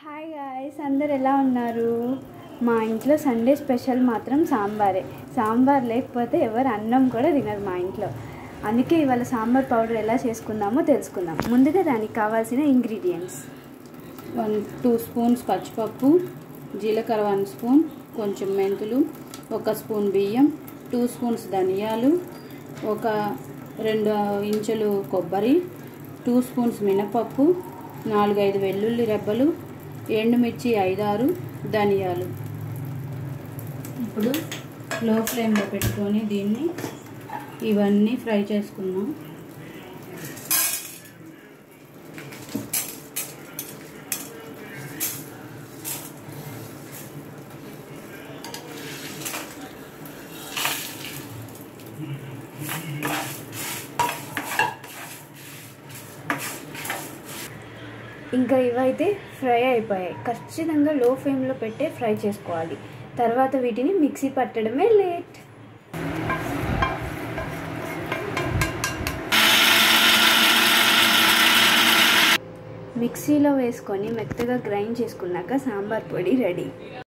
hi guys అందరు ఎలా ఉన్నారు మా ఇంట్లో సండే స్పెషల్ మాత్రం సాంబారే సాంబార్ లేకపోతే ఎవరు అన్నం కూడా తినరు మా ఇంట్లో అందుకే ఇవాళ సాంబార్ పౌడర్ ఎలా చేసుకుందామో తెలుసుకుందాం ముందుగా దానికి కావాల్సిన ఇంగ్రీడియంట్స్ వన్ టూ స్పూన్స్ పచ్చిపప్పు జీలకర్ర వన్ స్పూన్ కొంచెం మెంతులు ఒక స్పూన్ బియ్యం టూ స్పూన్స్ ధనియాలు ఒక రెండు ఇంచులు కొబ్బరి టూ స్పూన్స్ మినపప్పు నాలుగైదు వెల్లుల్లి రెబ్బలు ఎండుమిర్చి ఐదారు ధనియాలు ఇప్పుడు లో ఫ్లేమ్లో పెట్టుకొని దీన్ని ఇవన్నీ ఫ్రై చేసుకుందాం ఇంకా ఇవైతే ఫ్రై అయిపోయాయి ఖచ్చితంగా లో ఫ్లేమ్లో పెట్టే ఫ్రై చేసుకోవాలి తర్వాత వీటిని మిక్సీ పట్టడమే లేట్ మిక్సీలో వేసుకొని మెత్తగా గ్రైండ్ చేసుకున్నాక సాంబార్ పొడి రెడీ